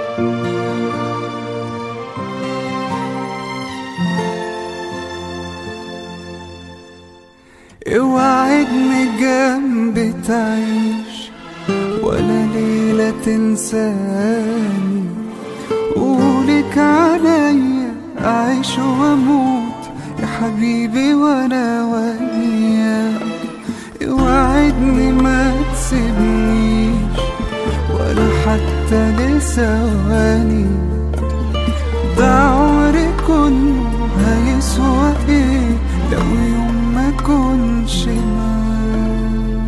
اوعدني جنبي تعيش ولا ليلة تنساني قولك عليا أعيش وأموت يا حبيبي وأنا وياك اوعدني ما تسيبنيش ولا حتى لثواني ده عمري كله هيسوى ايه لو يوم ما كنش معاك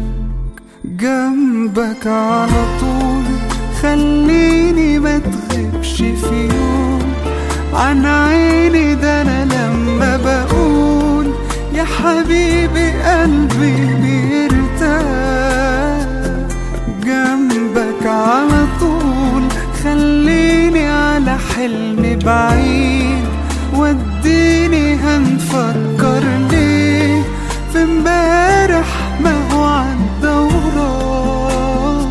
جنبك على طول خليني ما تغيبش في يوم عن عيني ده انا لما بقول يا حبيبي قلبي بيرتاح جنبك على طول خليني على حلم بعيد وديني هنفكر ليه في امبارح ما هو عدى وراه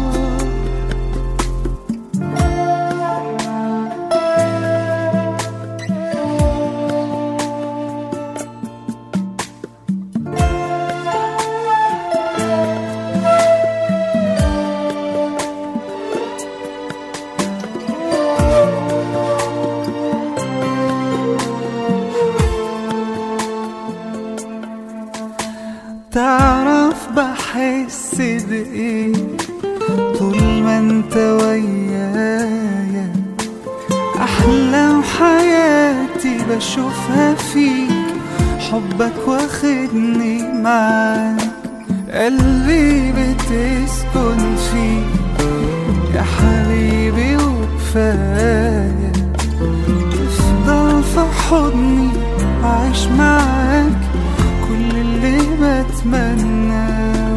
تعرف بحس بإيه طول ما انت ويايا أحلام حياتي بشوفها فيك حبك واخدني معاك قلبي بتسكن فيك يا حبيبي وكفاية تفضل في حضني عايش معاك كل اللي بتمناه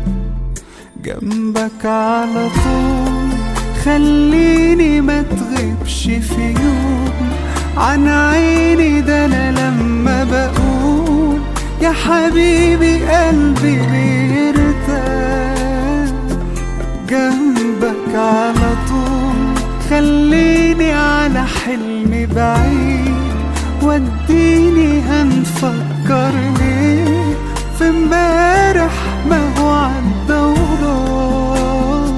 جنبك على طول خليني ما تغيبش في يوم عن عيني ده انا لما بقول يا حبيبي قلبي بيرتاح جنبك على طول خليني على حلم بعيد وديني هنفكر ليه في امبارح ما هو عدى وراه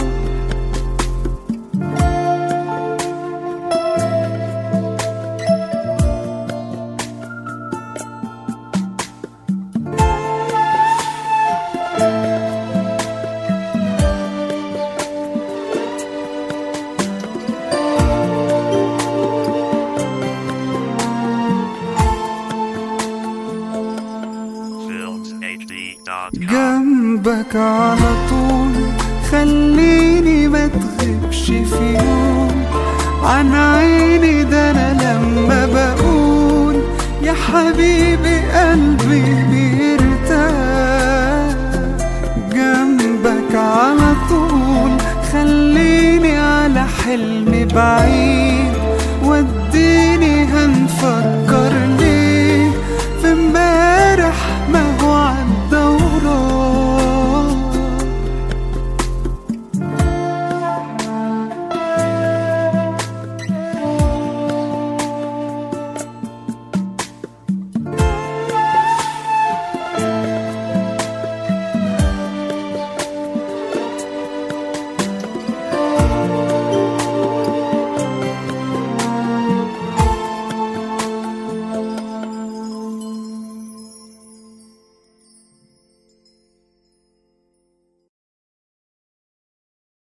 FilmsHD.com. جنبك على طول خليني ما تغيبش في يوم عن عيني ده انا لما بقول يا حبيبي قلبي بيرتاح جنبك على طول خليني على حلم بعيد وديني هنفكر